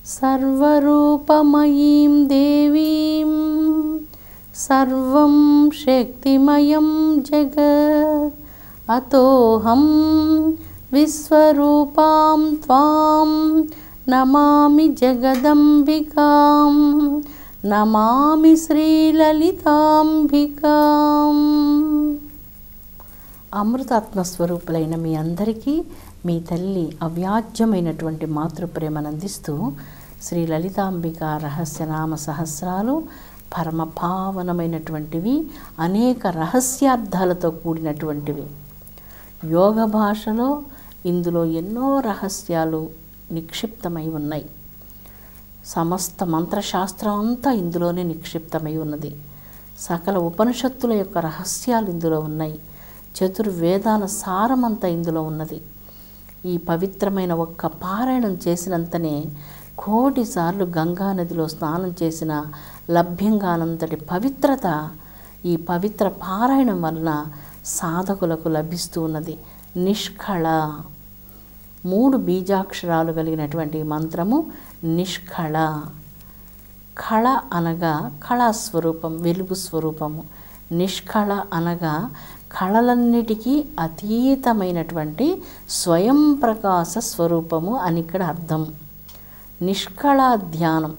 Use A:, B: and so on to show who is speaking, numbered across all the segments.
A: సర్వరూపమయీం దేవీం సర్వం శక్తిమయం జగత్ అతోహం విశ్వరూపాం త్వాం నమామి జగదంబికాం నమామి శ్రీలలితాంబికాం అమృతాత్మ స్వరూపులైన మీ అందరికీ మీ తల్లి అవ్యాజ్యమైనటువంటి మాతృప్రేమను అందిస్తూ శ్రీ లలితాంబిక రహస్యనామ సహస్రాలు పరమ పావనమైనటువంటివి అనేక రహస్యార్థాలతో కూడినటువంటివి యోగ భాషలో ఇందులో ఎన్నో రహస్యాలు నిక్షిప్తమై ఉన్నాయి సమస్త మంత్రశాస్త్రం అంతా ఇందులోనే నిక్షిప్తమై ఉన్నది సకల ఉపనిషత్తుల యొక్క రహస్యాలు ఇందులో ఉన్నాయి చతుర్వేదాల సారమంతా ఇందులో ఉన్నది ఈ పవిత్రమైన ఒక్క పారాయణం చేసినంతనే కోటిసార్లు గంగా నదిలో స్నానం చేసిన లభ్యం కానంతటి పవిత్రత ఈ పవిత్ర పారాయణం వలన సాధకులకు లభిస్తూ ఉన్నది నిష్కళ మూడు బీజాక్షరాలు కలిగినటువంటి ఈ మంత్రము నిష్కళ కళ అనగా కళాస్వరూపం వెలుగు స్వరూపము నిష్కళ అనగా కళలన్నిటికీ అతీతమైనటువంటి స్వయం ప్రకాశ స్వరూపము అని ఇక్కడ అర్థం నిష్కళ ధ్యానం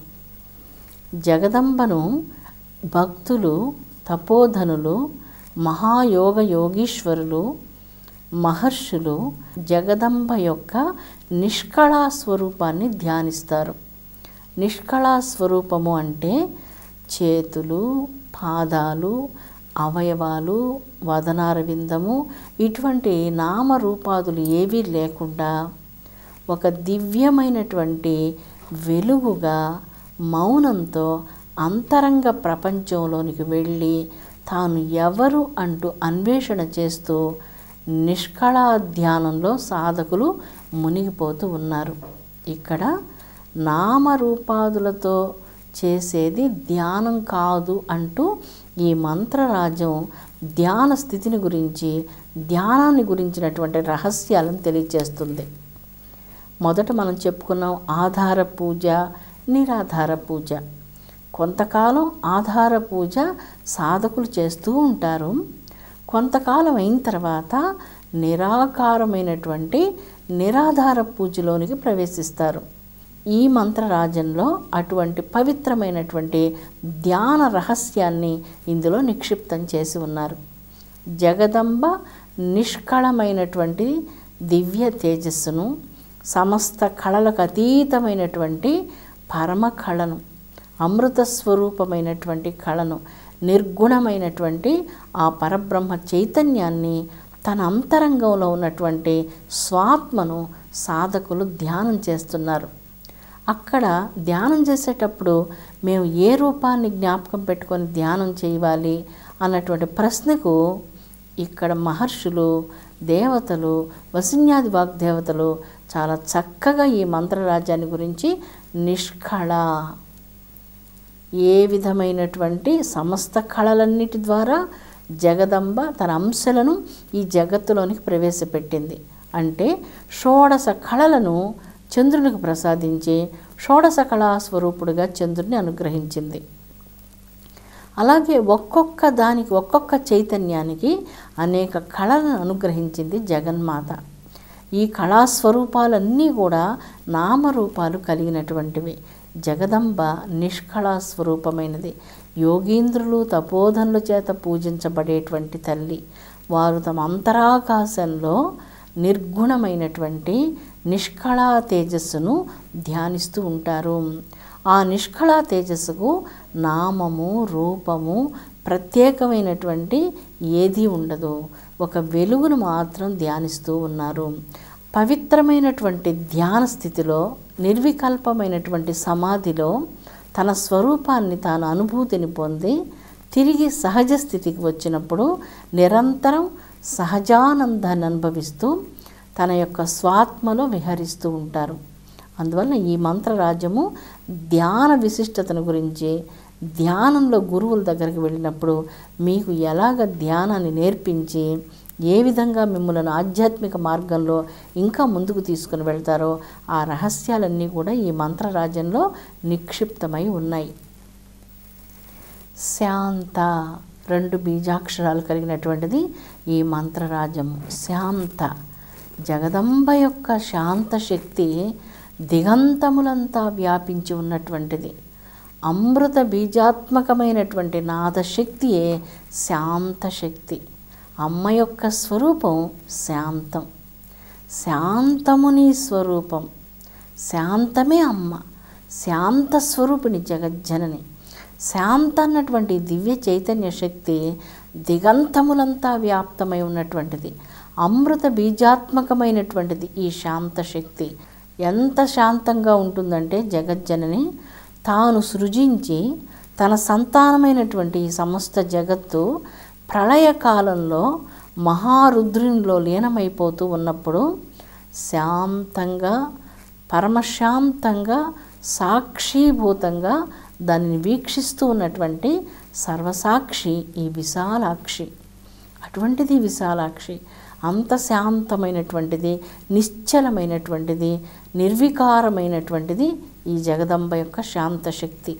A: జగదంబను భక్తులు తపోధనులు మహాయోగ యోగీశ్వరులు మహర్షులు జగదంబ యొక్క నిష్కళా స్వరూపాన్ని ధ్యానిస్తారు నిష్కళా స్వరూపము అంటే చేతులు పాదాలు అవయవాలు వదనారవిందము ఇటువంటి నామరూపాదులు ఏవీ లేకుండా ఒక దివ్యమైనటువంటి వెలుగుగా మౌనంతో అంతరంగ ప్రపంచంలోనికి వెళ్ళి తాను ఎవరు అంటూ అన్వేషణ చేస్తూ నిష్కళా ధ్యానంలో సాధకులు మునిగిపోతూ ఉన్నారు ఇక్కడ నామరూపాదులతో చేసేది ధ్యానం కాదు అంటూ ఈ మంత్రరాజ్యం ధ్యాన స్థితిని గురించి ధ్యానాన్ని గురించినటువంటి రహస్యాలను తెలియచేస్తుంది మొదట మనం చెప్పుకున్నాం ఆధార పూజ నిరాధార పూజ కొంతకాలం ఆధార పూజ సాధకులు చేస్తూ ఉంటారు కొంతకాలం అయిన తర్వాత నిరాకారమైనటువంటి నిరాధార పూజలోనికి ప్రవేశిస్తారు ఈ మంత్రరాజంలో అటువంటి పవిత్రమైనటువంటి ధ్యాన రహస్యాన్ని ఇందులో నిక్షిప్తం చేసి ఉన్నారు జగదంబ నిష్కళమైనటువంటి దివ్య తేజస్సును సమస్త కళలకు అతీతమైనటువంటి పరమ కళను అమృత స్వరూపమైనటువంటి కళను నిర్గుణమైనటువంటి ఆ పరబ్రహ్మ చైతన్యాన్ని తన అంతరంగంలో ఉన్నటువంటి స్వాత్మను సాధకులు ధ్యానం చేస్తున్నారు అక్కడ ధ్యానం చేసేటప్పుడు మేము ఏ రూపాన్ని జ్ఞాపకం పెట్టుకొని ధ్యానం చేయాలి అన్నటువంటి ప్రశ్నకు ఇక్కడ మహర్షులు దేవతలు వసిన్యాది వాగ్దేవతలు చాలా చక్కగా ఈ మంత్రరాజ్యాన్ని గురించి నిష్కళ ఏ విధమైనటువంటి సమస్త కళలన్నిటి ద్వారా జగదంబ తన అంశలను ఈ జగత్తులోనికి ప్రవేశపెట్టింది అంటే షోడశ కళలను చంద్రునికి ప్రసాదించి షోడశ కళా స్వరూపుడుగా చంద్రుని అనుగ్రహించింది అలాగే ఒక్కొక్క దానికి ఒక్కొక్క చైతన్యానికి అనేక కళలను అనుగ్రహించింది జగన్మాత ఈ కళాస్వరూపాలన్నీ కూడా నామరూపాలు కలిగినటువంటివి జగదంబ నిష్కళా స్వరూపమైనది యోగీంద్రులు తపోధనుల చేత పూజించబడేటువంటి తల్లి వారు తమ అంతరాకాశంలో నిర్గుణమైనటువంటి నిష్కళా తేజస్సును ధ్యానిస్తూ ఉంటారు ఆ నిష్కళా తేజస్సుకు నామము రూపము ప్రత్యేకమైనటువంటి ఏదీ ఉండదు ఒక వెలుగును మాత్రం ధ్యానిస్తూ ఉన్నారు పవిత్రమైనటువంటి ధ్యాన స్థితిలో నిర్వికల్పమైనటువంటి సమాధిలో తన స్వరూపాన్ని తాను అనుభూతిని పొంది తిరిగి సహజ స్థితికి వచ్చినప్పుడు నిరంతరం సహజానందాన్ని అనుభవిస్తూ తన యొక్క స్వాత్మలో విహరిస్తూ ఉంటారు అందువల్ల ఈ మంత్రరాజ్యము ధ్యాన విశిష్టతను గురించి ధ్యానంలో గురువుల దగ్గరికి వెళ్ళినప్పుడు మీకు ఎలాగ ధ్యానాన్ని నేర్పించి ఏ విధంగా మిమ్మల్ని ఆధ్యాత్మిక మార్గంలో ఇంకా ముందుకు తీసుకుని వెళ్తారో ఆ రహస్యాలన్నీ కూడా ఈ మంత్రరాజ్యంలో నిక్షిప్తమై ఉన్నాయి శాంత రెండు బీజాక్షరాలు కలిగినటువంటిది ఈ మంత్రరాజము శాంత జగదంబ యొక్క శాంత శక్తి దిగంతములంతా వ్యాపించి ఉన్నటువంటిది అమృత బీజాత్మకమైనటువంటి నాదశక్తియే శాంత శక్తి అమ్మ యొక్క స్వరూపం శాంతం శాంతముని స్వరూపం శాంతమే అమ్మ శాంత స్వరూపిణి జగజ్జనని శాంత అన్నటువంటి దివ్య చైతన్య శక్తి దిగంతములంతా వ్యాప్తమై ఉన్నటువంటిది అమృత బీజాత్మకమైనటువంటిది ఈ శాంత శక్తి ఎంత శాంతంగా ఉంటుందంటే జగజ్జనని తాను సృజించి తన సంతానమైనటువంటి ఈ సమస్త జగత్తు ప్రళయకాలంలో మహారుద్రునిలో లీనమైపోతూ ఉన్నప్పుడు శాంతంగా పరమశాంతంగా సాక్షీభూతంగా దానిని వీక్షిస్తూ ఉన్నటువంటి సర్వసాక్షి ఈ విశాలాక్షి అటువంటిది విశాలాక్షి అంత శాంతమైనటువంటిది నిశ్చలమైనటువంటిది నిర్వికారమైనటువంటిది ఈ జగదంబ యొక్క శాంత శక్తి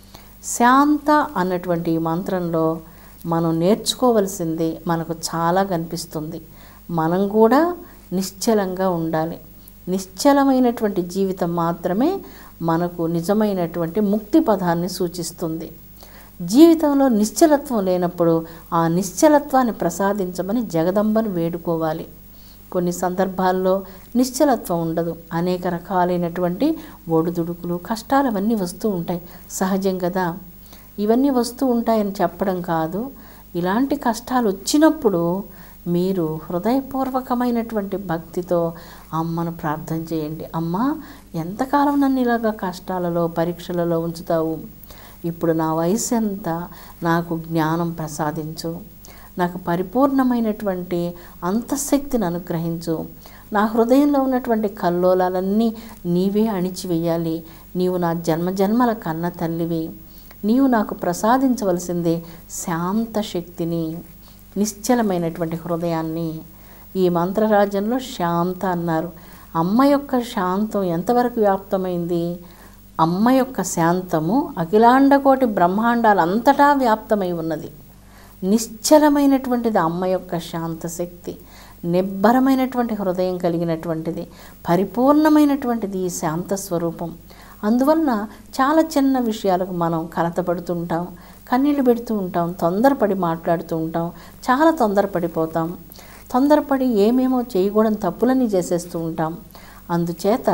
A: శాంత అన్నటువంటి ఈ మంత్రంలో మనం నేర్చుకోవలసింది మనకు చాలా కనిపిస్తుంది మనం కూడా నిశ్చలంగా ఉండాలి నిశ్చలమైనటువంటి జీవితం మాత్రమే మనకు నిజమైనటువంటి ముక్తి పదాన్ని సూచిస్తుంది జీవితంలో నిశ్చలత్వం లేనప్పుడు ఆ నిశ్చలత్వాన్ని ప్రసాదించమని జగదంబను వేడుకోవాలి కొన్ని సందర్భాల్లో నిశ్చలత్వం ఉండదు అనేక రకాలైనటువంటి ఒడిదుడుకులు కష్టాలు అవన్నీ వస్తూ ఉంటాయి సహజం కదా ఇవన్నీ వస్తూ ఉంటాయని చెప్పడం కాదు ఇలాంటి కష్టాలు వచ్చినప్పుడు మీరు హృదయపూర్వకమైనటువంటి భక్తితో అమ్మను ప్రార్థన చేయండి అమ్మ ఎంతకాలం నన్ను ఇలాగా కష్టాలలో పరీక్షలలో ఉంచుతావు ఇప్పుడు నా వయసు ఎంత నాకు జ్ఞానం ప్రసాదించు నాకు పరిపూర్ణమైనటువంటి అంతఃశక్తిని అనుగ్రహించు నా హృదయంలో ఉన్నటువంటి కల్లోలాలన్నీ నీవే అణిచివేయాలి నీవు నా జన్మ జన్మల కన్న తల్లివి నీవు నాకు ప్రసాదించవలసింది శాంత శక్తిని నిశ్చలమైనటువంటి హృదయాన్ని ఈ మంత్రరాజ్యంలో శాంత అన్నారు అమ్మ యొక్క శాంతం ఎంతవరకు వ్యాప్తమైంది అమ్మ యొక్క శాంతము అఖిలాండకోటి బ్రహ్మాండాలంతటా వ్యాప్తమై ఉన్నది నిశ్చలమైనటువంటిది అమ్మ యొక్క శాంత శక్తి నిబ్బరమైనటువంటి హృదయం కలిగినటువంటిది పరిపూర్ణమైనటువంటిది ఈ శాంత స్వరూపం అందువలన చాలా చిన్న విషయాలకు మనం కలతపడుతుంటాం కన్నీళ్ళు పెడుతూ ఉంటాం తొందరపడి మాట్లాడుతూ ఉంటాం చాలా తొందరపడిపోతాం తొందరపడి ఏమేమో చేయకూడని తప్పులన్నీ చేసేస్తూ ఉంటాం అందుచేత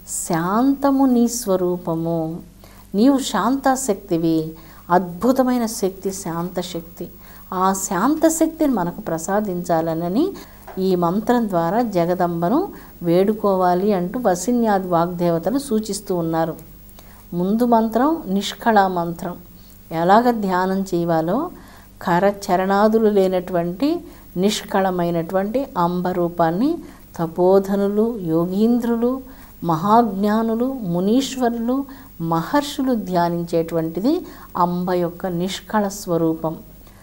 A: శాంతము నీ స్వరూపము నీవు శాంతాశక్తివి అద్భుతమైన శక్తి శాంత శక్తి ఆ శాంత శక్తిని మనకు ప్రసాదించాలనని ఈ మంత్రం ద్వారా జగదంబను వేడుకోవాలి అంటూ వసిన్యాది వాగ్దేవతలు సూచిస్తూ ఉన్నారు ముందు మంత్రం నిష్కళా మంత్రం ఎలాగ ధ్యానం చేయాలో కర చరణాదులు లేనటువంటి నిష్కళమైనటువంటి అంబ రూపాన్ని తపోధనులు యోగీంద్రులు మహాజ్ఞానులు మునీశ్వరులు మహర్షులు ధ్యానించేటువంటిది అంబ యొక్క నిష్కళ స్వరూపం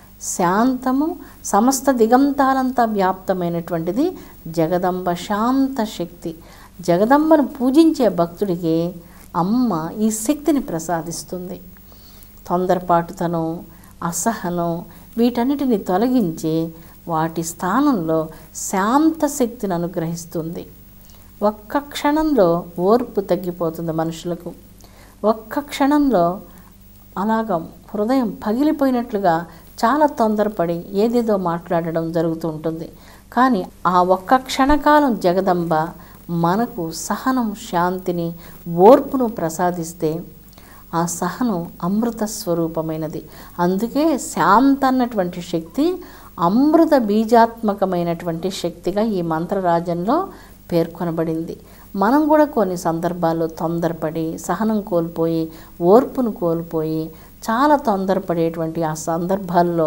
A: శాంతము సమస్త దిగంతాలంతా వ్యాప్తమైనటువంటిది జగదంబ శాంత శక్తి జగదంబను పూజించే భక్తుడికి అమ్మ ఈ శక్తిని ప్రసాదిస్తుంది తొందరపాటుతనం అసహనం వీటన్నిటిని తొలగించి వాటి స్థానంలో శాంత శక్తిని అనుగ్రహిస్తుంది ఒక్క క్షణంలో ఓర్పు తగ్గిపోతుంది మనుషులకు ఒక్క క్షణంలో అలాగ హృదయం పగిలిపోయినట్లుగా చాలా తొందరపడి ఏదేదో మాట్లాడడం జరుగుతూ ఉంటుంది కానీ ఆ ఒక్క క్షణకాలం జగదంబ మనకు సహనం శాంతిని ఓర్పును ప్రసాదిస్తే ఆ సహనం అమృత స్వరూపమైనది అందుకే శాంత అన్నటువంటి శక్తి అమృత బీజాత్మకమైనటువంటి శక్తిగా ఈ మంత్రరాజంలో పేర్కొనబడింది మనం కూడా కొన్ని సందర్భాల్లో తొందరపడి సహనం కోల్పోయి ఓర్పును కోల్పోయి చాలా తొందరపడేటువంటి ఆ సందర్భాల్లో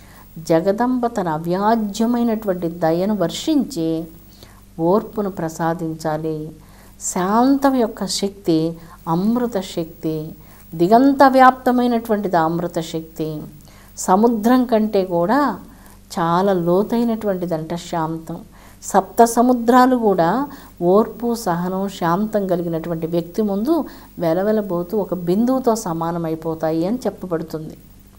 A: జగదంబ తన అవ్యాజ్యమైనటువంటి దయను వర్షించి ఓర్పును ప్రసాదించాలి శాంతం యొక్క శక్తి అమృత శక్తి దిగంత వ్యాప్తమైనటువంటిది ఆ అమృత శక్తి సముద్రం కంటే కూడా చాలా లోతైనటువంటిదంట శాంతం సప్త సముద్రాలు కూడా ఓర్పు సహనం శాంతం కలిగినటువంటి వ్యక్తి ముందు వెలవెలబోతూ ఒక బిందువుతో సమానమైపోతాయి అని చెప్పబడుతుంది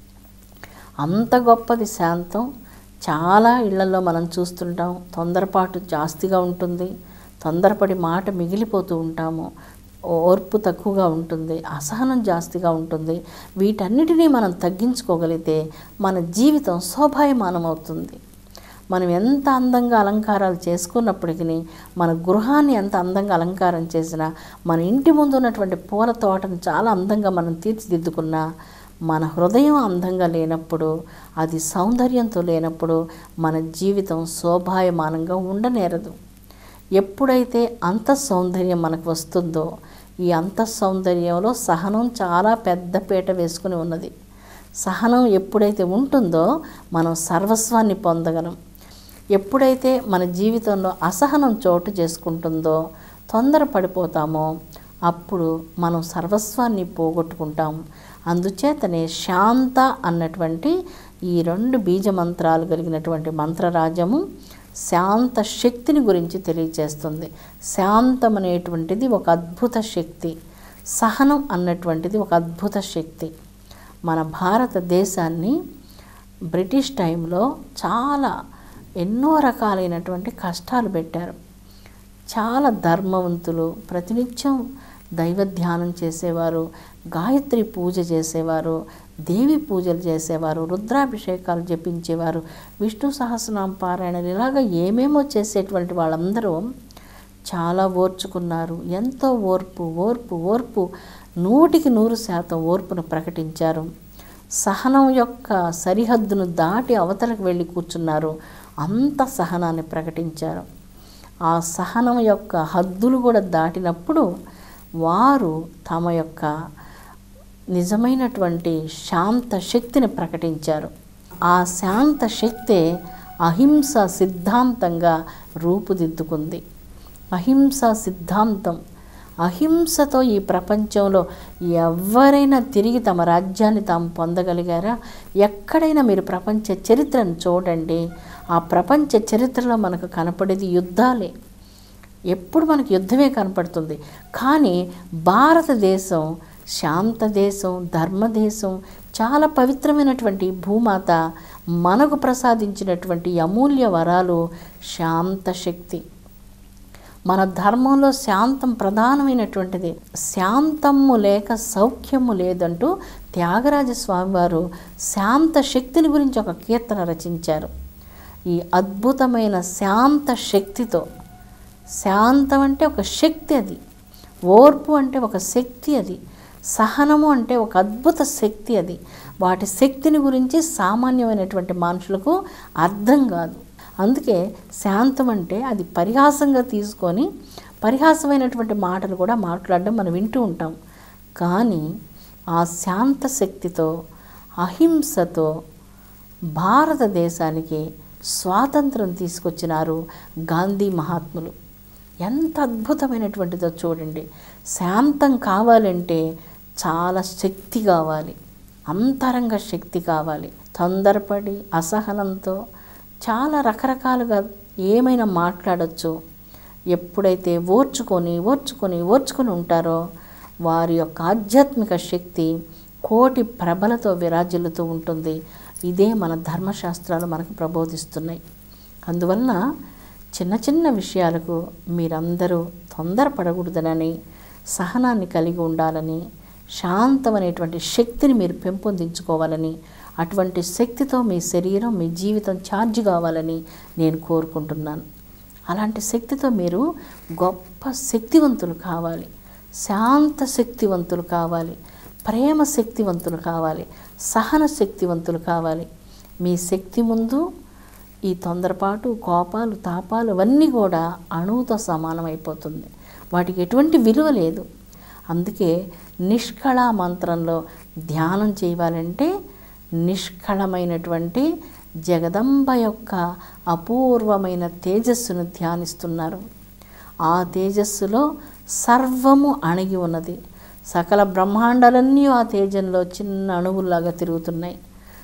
A: అంత గొప్పది శాంతం చాలా ఇళ్లలో మనం చూస్తుంటాం తొందరపాటు జాస్తిగా ఉంటుంది తొందరపడి మాట మిగిలిపోతూ ఉంటాము ఓర్పు తక్కువగా ఉంటుంది అసహనం జాస్తిగా ఉంటుంది వీటన్నిటినీ మనం తగ్గించుకోగలిగితే మన జీవితం శోభాయమానం అవుతుంది మనం ఎంత అందంగా అలంకారాలు చేసుకున్నప్పటికీ మన గృహాన్ని ఎంత అందంగా అలంకారం చేసినా మన ఇంటి ముందు ఉన్నటువంటి పూల తోటను చాలా అందంగా మనం తీర్చిదిద్దుకున్నా మన హృదయం అందంగా లేనప్పుడు అది సౌందర్యంతో లేనప్పుడు మన జీవితం శోభాయమానంగా ఉండనేరదు ఎప్పుడైతే అంత సౌందర్యం మనకు వస్తుందో ఈ అంత సౌందర్యంలో సహనం చాలా పెద్ద పీట వేసుకుని ఉన్నది సహనం ఎప్పుడైతే ఉంటుందో మనం సర్వస్వాన్ని పొందగలం ఎప్పుడైతే మన జీవితంలో అసహనం చోటు చేసుకుంటుందో తొందర పడిపోతామో అప్పుడు మనం సర్వస్వాన్ని పోగొట్టుకుంటాం అందుచేతనే శాంత అన్నటువంటి ఈ రెండు బీజ మంత్రాలు కలిగినటువంటి మంత్రరాజము శాంత శక్తిని గురించి తెలియచేస్తుంది శాంతం అనేటువంటిది ఒక అద్భుత శక్తి సహనం అన్నటువంటిది ఒక అద్భుత శక్తి మన భారతదేశాన్ని బ్రిటిష్ టైంలో చాలా ఎన్నో రకాలైనటువంటి కష్టాలు పెట్టారు చాలా ధర్మవంతులు ప్రతినిత్యం దైవ ధ్యానం చేసేవారు గాయత్రి పూజ చేసేవారు దేవి పూజలు చేసేవారు రుద్రాభిషేకాలు జపించేవారు విష్ణు సహస్రనామ పారాయణలు ఇలాగ ఏమేమో చేసేటువంటి వాళ్ళందరూ చాలా ఓర్చుకున్నారు ఎంతో ఓర్పు ఓర్పు ఓర్పు నూటికి నూరు శాతం ఓర్పును ప్రకటించారు సహనం యొక్క సరిహద్దును దాటి అవతలకు వెళ్ళి కూర్చున్నారు అంత సహనాన్ని ప్రకటించారు ఆ సహనం యొక్క హద్దులు కూడా దాటినప్పుడు వారు తమ యొక్క నిజమైనటువంటి శాంత శక్తిని ప్రకటించారు ఆ శాంత శక్తే అహింస సిద్ధాంతంగా రూపుదిద్దుకుంది అహింస సిద్ధాంతం అహింసతో ఈ ప్రపంచంలో ఎవరైనా తిరిగి తమ రాజ్యాన్ని తాము పొందగలిగారా ఎక్కడైనా మీరు ప్రపంచ చరిత్రను చూడండి ఆ ప్రపంచ చరిత్రలో మనకు కనపడేది యుద్ధాలే ఎప్పుడు మనకి యుద్ధమే కనపడుతుంది కానీ భారతదేశం శాంత దేశం ధర్మదేశం చాలా పవిత్రమైనటువంటి భూమాత మనకు ప్రసాదించినటువంటి అమూల్య వరాలు శాంత శక్తి మన ధర్మంలో శాంతం ప్రధానమైనటువంటిది శాంతము లేక సౌఖ్యము లేదంటూ త్యాగరాజ స్వామివారు శాంత శక్తిని గురించి ఒక కీర్తన రచించారు ఈ అద్భుతమైన శాంత శక్తితో శాంతం అంటే ఒక శక్తి అది ఓర్పు అంటే ఒక శక్తి అది సహనము అంటే ఒక అద్భుత శక్తి అది వాటి శక్తిని గురించి సామాన్యమైనటువంటి మనుషులకు అర్థం కాదు అందుకే శాంతం అంటే అది పరిహాసంగా తీసుకొని పరిహాసమైనటువంటి మాటలు కూడా మాట్లాడడం మనం వింటూ ఉంటాం కానీ ఆ శాంత శక్తితో అహింసతో భారతదేశానికి స్వాతంత్రం తీసుకొచ్చినారు గాంధీ మహాత్ములు ఎంత అద్భుతమైనటువంటిదో చూడండి శాంతం కావాలంటే చాలా శక్తి కావాలి అంతరంగ శక్తి కావాలి తొందరపడి అసహనంతో చాలా రకరకాలుగా ఏమైనా మాట్లాడచ్చు ఎప్పుడైతే ఓర్చుకొని ఓర్చుకొని ఓర్చుకొని ఉంటారో వారి యొక్క ఆధ్యాత్మిక శక్తి కోటి ప్రభలతో విరాజిల్లుతూ ఉంటుంది ఇదే మన ధర్మశాస్త్రాలు మనకు ప్రబోధిస్తున్నాయి అందువలన చిన్న చిన్న విషయాలకు మీరందరూ తొందరపడకూడదనని సహనాన్ని కలిగి ఉండాలని శాంతమనేటువంటి శక్తిని మీరు పెంపొందించుకోవాలని అటువంటి శక్తితో మీ శరీరం మీ జీవితం ఛార్జ్ కావాలని నేను కోరుకుంటున్నాను అలాంటి శక్తితో మీరు గొప్ప శక్తివంతులు కావాలి శాంత శక్తివంతులు కావాలి ప్రేమ శక్తివంతులు కావాలి సహన శక్తివంతులు కావాలి మీ శక్తి ముందు ఈ తొందరపాటు కోపాలు తాపాలు అవన్నీ కూడా అణువుతో సమానమైపోతుంది వాటికి ఎటువంటి విలువ లేదు అందుకే నిష్కళ మంత్రంలో ధ్యానం చేయాలంటే నిష్కళమైనటువంటి జగదంబ యొక్క అపూర్వమైన తేజస్సును ధ్యానిస్తున్నారు ఆ తేజస్సులో సర్వము అణిగి ఉన్నది సకల బ్రహ్మాండాలన్నీ ఆ తేజంలో చిన్న అణువుల్లాగా తిరుగుతున్నాయి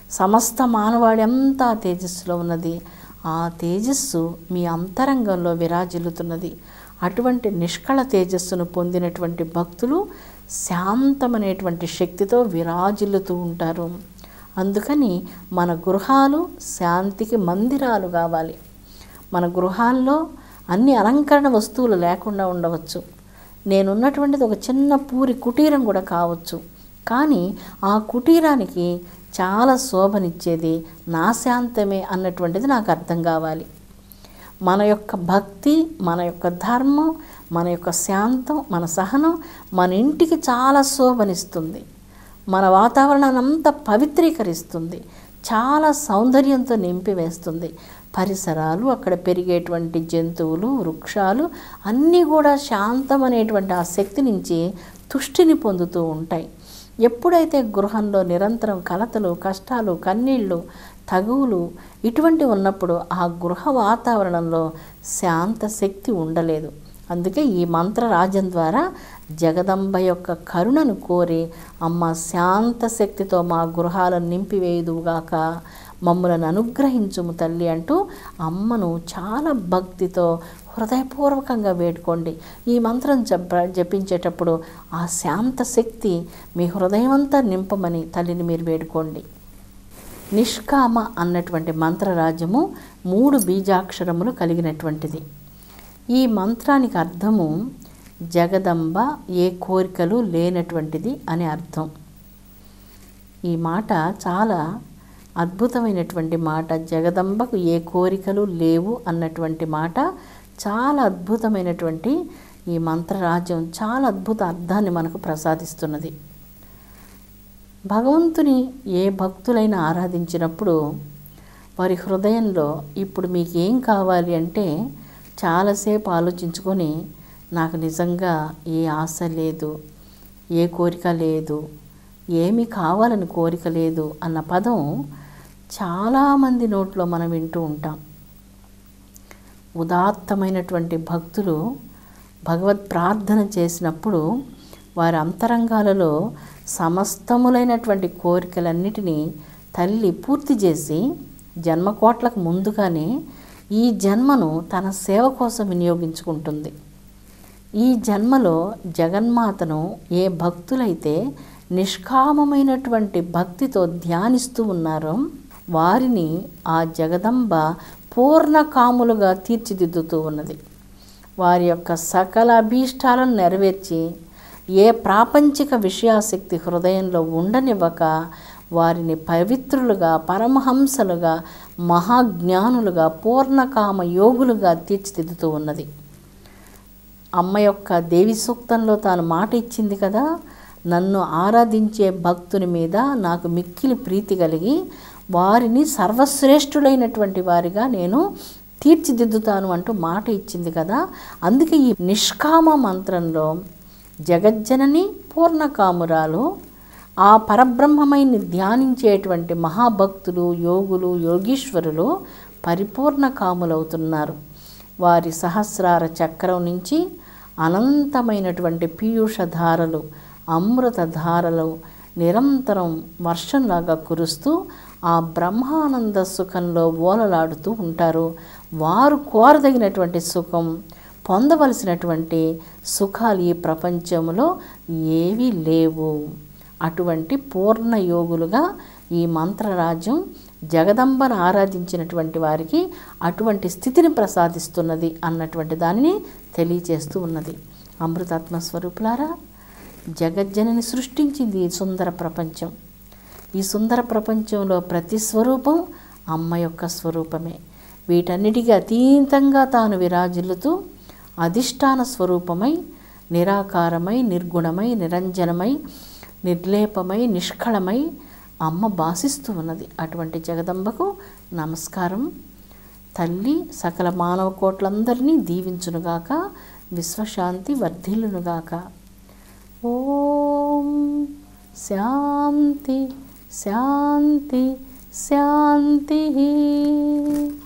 A: సమస్త మానవాళి అంతా ఆ తేజస్సులో ఉన్నది ఆ తేజస్సు మీ అంతరంగంలో విరాజిల్లుతున్నది అటువంటి నిష్కళ తేజస్సును పొందినటువంటి భక్తులు శాంతమనేటువంటి శక్తితో విరాజిల్లుతూ ఉంటారు అందుకని మన గృహాలు శాంతికి మందిరాలు కావాలి మన గృహాల్లో అన్ని అలంకరణ వస్తువులు లేకుండా ఉండవచ్చు నేనున్నటువంటిది ఒక చిన్న పూరి కుటీరం కూడా కావచ్చు కానీ ఆ కుటీరానికి చాలా శోభనిచ్చేది నా శాంతమే అన్నటువంటిది నాకు అర్థం కావాలి మన యొక్క భక్తి మన యొక్క ధర్మం మన యొక్క శాంతం మన సహనం మన ఇంటికి చాలా శోభనిస్తుంది మన వాతావరణాన్ని అంతా పవిత్రీకరిస్తుంది చాలా సౌందర్యంతో నింపివేస్తుంది పరిసరాలు అక్కడ పెరిగేటువంటి జంతువులు వృక్షాలు అన్నీ కూడా శాంతం అనేటువంటి ఆ శక్తి నుంచి తుష్టిని పొందుతూ ఉంటాయి ఎప్పుడైతే గృహంలో నిరంతరం కలతలు కష్టాలు కన్నీళ్ళు తగువులు ఇటువంటి ఉన్నప్పుడు ఆ గృహ వాతావరణంలో శాంత శక్తి ఉండలేదు అందుకే ఈ మంత్రరాజం ద్వారా జగదంబ యొక్క కరుణను కోరి అమ్మ శాంత శక్తితో మా గృహాలను నింపివేయుదుగాక మమ్మలను అనుగ్రహించుము తల్లి అంటూ అమ్మను చాలా భక్తితో హృదయపూర్వకంగా వేడుకోండి ఈ మంత్రం జప జపించేటప్పుడు ఆ శాంత శక్తి మీ హృదయమంతా నింపమని తల్లిని మీరు వేడుకోండి నిష్కామ అన్నటువంటి మంత్రరాజ్యము మూడు బీజాక్షరములు కలిగినటువంటిది ఈ మంత్రానికి అర్థము జగదంబ ఏ కోరికలు లేనటువంటిది అని అర్థం ఈ మాట చాలా అద్భుతమైనటువంటి మాట జగదంబకు ఏ కోరికలు లేవు అన్నటువంటి మాట చాలా అద్భుతమైనటువంటి ఈ మంత్రరాజ్యం చాలా అద్భుత అర్థాన్ని మనకు ప్రసాదిస్తున్నది భగవంతుని ఏ భక్తులైనా ఆరాధించినప్పుడు వారి హృదయంలో ఇప్పుడు మీకు ఏం కావాలి అంటే చాలాసేపు ఆలోచించుకొని నాకు నిజంగా ఏ ఆశ లేదు ఏ కోరిక లేదు ఏమి కావాలని కోరిక లేదు అన్న పదం చాలామంది నోట్లో మనం వింటూ ఉంటాం ఉదాత్తమైనటువంటి భక్తులు భగవత్ ప్రార్థన చేసినప్పుడు వారి అంతరంగాలలో సమస్తములైనటువంటి కోరికలన్నిటినీ తల్లి పూర్తి చేసి జన్మకోట్లకు ముందుగానే ఈ జన్మను తన సేవ కోసం వినియోగించుకుంటుంది ఈ జన్మలో జగన్మాతను ఏ భక్తులైతే నిష్కామమైనటువంటి భక్తితో ధ్యానిస్తూ ఉన్నారో వారిని ఆ జగదంబ పూర్ణకాములుగా తీర్చిదిద్దుతూ ఉన్నది వారి యొక్క సకల అభీష్టాలను నెరవేర్చి ఏ ప్రాపంచిక విషయాసక్తి హృదయంలో ఉండనివ్వక వారిని పవిత్రులుగా పరమహంసలుగా మహాజ్ఞానులుగా పూర్ణకామ యోగులుగా తీర్చిదిద్దుతూ ఉన్నది అమ్మ యొక్క దేవి సూక్తంలో తాను మాట ఇచ్చింది కదా నన్ను ఆరాధించే భక్తుని మీద నాకు మిక్కిలి ప్రీతి కలిగి వారిని సర్వశ్రేష్ఠులైనటువంటి వారిగా నేను తీర్చిదిద్దుతాను అంటూ మాట ఇచ్చింది కదా అందుకే ఈ నిష్కామ మంత్రంలో జగజ్జనని పూర్ణకామురాలు ఆ పరబ్రహ్మమైని ధ్యానించేటువంటి మహాభక్తులు యోగులు యోగీశ్వరులు పరిపూర్ణ కాములవుతున్నారు వారి సహస్రార చక్రం నుంచి అనంతమైనటువంటి పీయూష ధారలు అమృత ధారలు నిరంతరం వర్షంలాగా కురుస్తూ ఆ బ్రహ్మానంద సుఖంలో ఓలలాడుతూ ఉంటారు వారు కోరదగినటువంటి సుఖం పొందవలసినటువంటి సుఖాలు ఈ ప్రపంచంలో ఏవీ లేవు అటువంటి పూర్ణ యోగులుగా ఈ మంత్రరాజ్యం జగదంబను ఆరాధించినటువంటి వారికి అటువంటి స్థితిని ప్రసాదిస్తున్నది అన్నటువంటి దానిని తెలియచేస్తూ ఉన్నది అమృతాత్మ స్వరూపులారా జగజ్జనని సృష్టించింది ఈ సుందర ప్రపంచం ఈ సుందర ప్రపంచంలో ప్రతి స్వరూపం అమ్మ యొక్క స్వరూపమే వీటన్నిటికీ అతీతంగా తాను విరాజిల్లుతూ అధిష్టాన స్వరూపమై నిరాకారమై నిర్గుణమై నిరంజనమై నిర్లేపమై నిష్కళమై అమ్మ భాసిస్తూ ఉన్నది అటువంటి జగదంబకు నమస్కారం తల్లి సకల మానవ కోట్లందరినీ దీవించునుగాక విశ్వశాంతి వర్ధిల్లునుగాక ఓం శాంతి శాంతి శాంతి